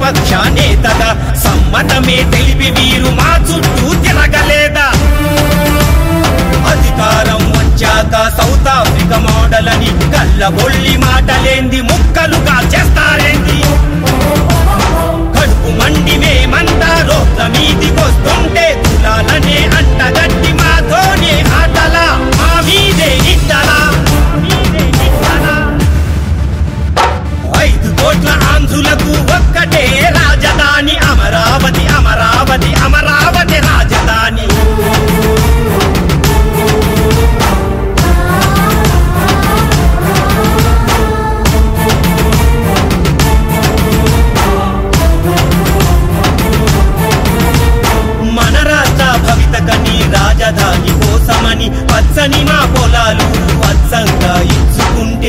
ప్రతిపక్ష నేతగా సమ్మతమే తెలిపి వీరు మా చుట్టూ తిరగలేదా అధికారం వచ్చాక సౌత్ ఆఫ్రికా మోడల్ అని కళ్ళబొల్లి మాటలేంది ముక్కలుగా చేస్తారేంది కడుపు మండి మేమంతా రోడ్ల మీదికొస్తుంటే కులాలనే అంటగట్టి మాతోనే ఆటలా మా మీదే ఇట్టలా ఐదు కోట్ల ఆంధ్రులకు ఒక్కటే రాజధాని అమరావతి అమరావతి అమరావతి రాజధాని మన రాష్ట్ర భవితకని రాజధాని కోసమని పచ్చని మా పొలాలు వత్సంగా ఇచ్చుకుంటే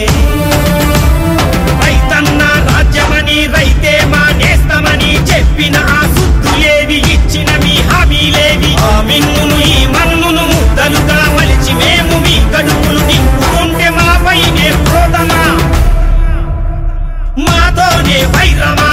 రైతన్న రాజ్యమని రైతే మా నేస్తమని చెప్పిన ఆ సుద్దులేవి ఇచ్చిన మీ హామీలేవి ఆ మిన్నును ఈ మన్నును ముద్దలుగా మలిచి మేము మీ కడుపులు నింపుకుంటే మా పైనే క్రోధమా మాతోనే వైరమా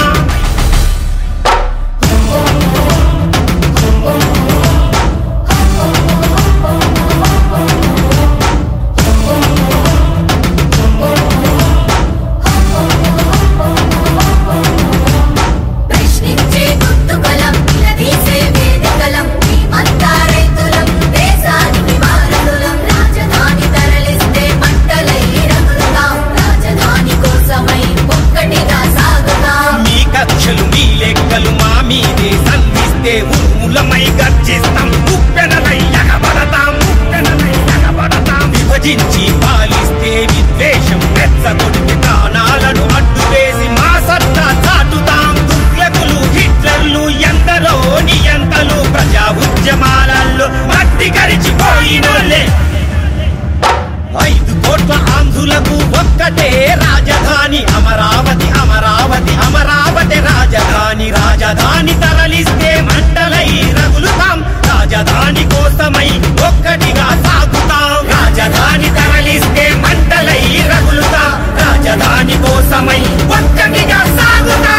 ప్రశ్నించే గుర్తుకలం నిలదీసే వేదికలం మేమంతా రైతులం దేశానికి వారసులం రాజధాని తరలిస్తే మంటలై రగులుతాం రాజధాని కోసమై ఒక్కటిగా సాగుతాం మీ కక్షలు మీ లెక్కలు మా మీదే సంధిస్తే ఉరుములమై గర్జిస్తాం ఉప్పెనలై ఎగబడతాం ఉప్పెనలై ఎగబడతాం విభజించి పాలిస్తే విద్వేషం రెచ్చగొడితే ప్రాణాలను అడ్డు వేసి మా సత్తా చాటుతాం దుర్లకులు హిట్లర్లు ఎందరో నియంతలు ప్రజా ఉద్యమాలలో మట్టి గడిచిపోయినోళ్ళే ఐదు కోట్ల ఆంధ్రులకు ఒక్కటే రాజధాని అమరావతి అమరావతి అమరావతి రాజధాని రాజధాని తరలిస్తే మంటలై రగులుతాం రాజధాని కోసమై ఒక్కటిగా సాగుతాం రాజధాని తరలిస్తే మంటలై రగులుతాం రాజధాని కోసమై ఒక్కటిగా సాగుతాం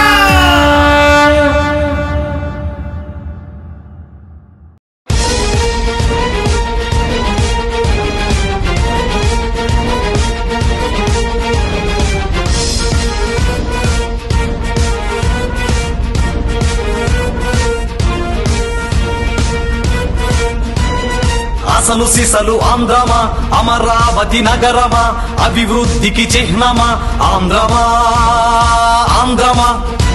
అసలు సిసలు ఆంధ్రమా అమరావతి నగరమా అభివృద్ధికి చిహ్నమా ఆంధ్రమా ఆంధ్రమా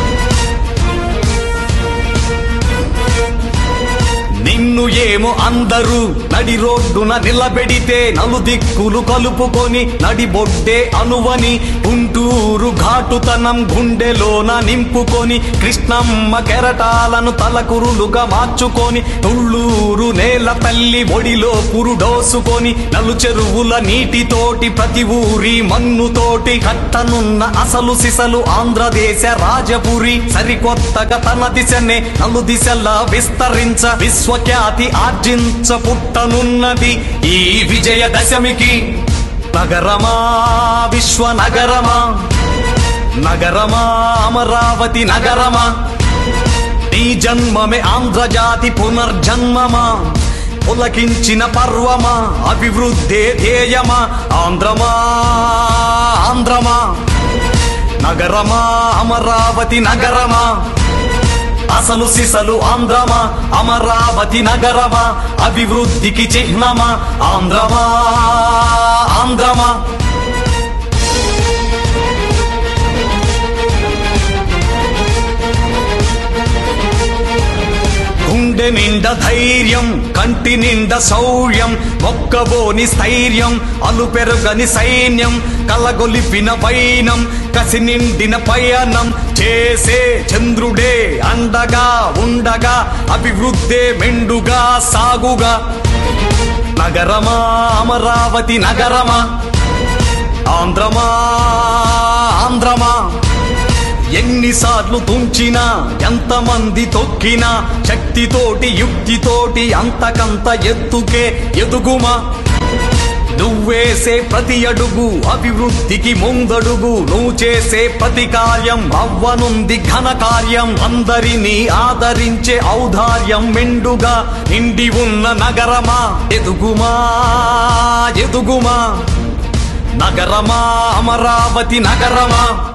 నిన్ను ఏమో అందరూ నడి రోడ్డున నిలబెడితే నలుదిక్కులు కలుపుకొని నడి బొడ్డే అనువని గుంటూరు ఘాటుతనం గుండెలోన నింపుకొని కృష్ణమ్మ కెరటాలను తలకురులుగా మార్చుకొని తుళ్ళూరు నేల తల్లి ఒడిలో పురుడోసుకొని నలు చెరువుల నీటితోటి ప్రతి ఊరి మన్నుతోటి కట్టనున్న అసలు సిసలు ఆంధ్రదేశ రాజపురి సరికొత్తగా తన దిశనే నలు దిశలా విస్తరించ విశ్వఖ్యాతి ఆర్జించ పుట్టనున్నది ఈ విజయదశమికి నగరమా విశ్వ నగరమా నగరమా అమరావతి నగరమా నీ జన్మమే ఆంధ్రజాతి పునర్జన్మమా పులకించిన పర్వమా అభివృద్ధే ధ్యేయమా ఆంధ్రమా ఆంధ్రమా నగరమా అమరావతి నగరమా అసలు సిసలు ఆంధ్రమా అమరావతి నగరమా అభివృద్ధికి చిహ్నమా ఆంధ్రమా ఆంధ్రమా గుండె నిండా ధైర్యం కంటి నిండా శౌర్యం మొక్కబోని స్థైర్యం అలుపెరుగని సైన్యం కలగొలిపిన వైనం కసి నిండిన పయనం చేసే చంద్రుడే అండగా ఉండగా అభివృద్ధే మెండుగా సాగుగా నగరమా అమరావతి నగరమా ఆంధ్రమా ఆంధ్రమా ఎన్నిసార్లు తుంచినా ఎంతమంది తొక్కినా శక్తితోటి యుక్తితోటి అంతకంత ఎత్తుకే ఎదుగుమా నువ్వేసే ప్రతి అడుగు అభివృద్ధికి ముందడుగు నువ్వు చేసే ప్రతి కార్యం అవ్వనుంది ఘన కార్యం అందరినీ ఆదరించే ఔదార్యం మెండుగా నిండి ఉన్న నగరమా ఎదుగుమా ఎదుగుమా నగరమా అమరావతి నగరమా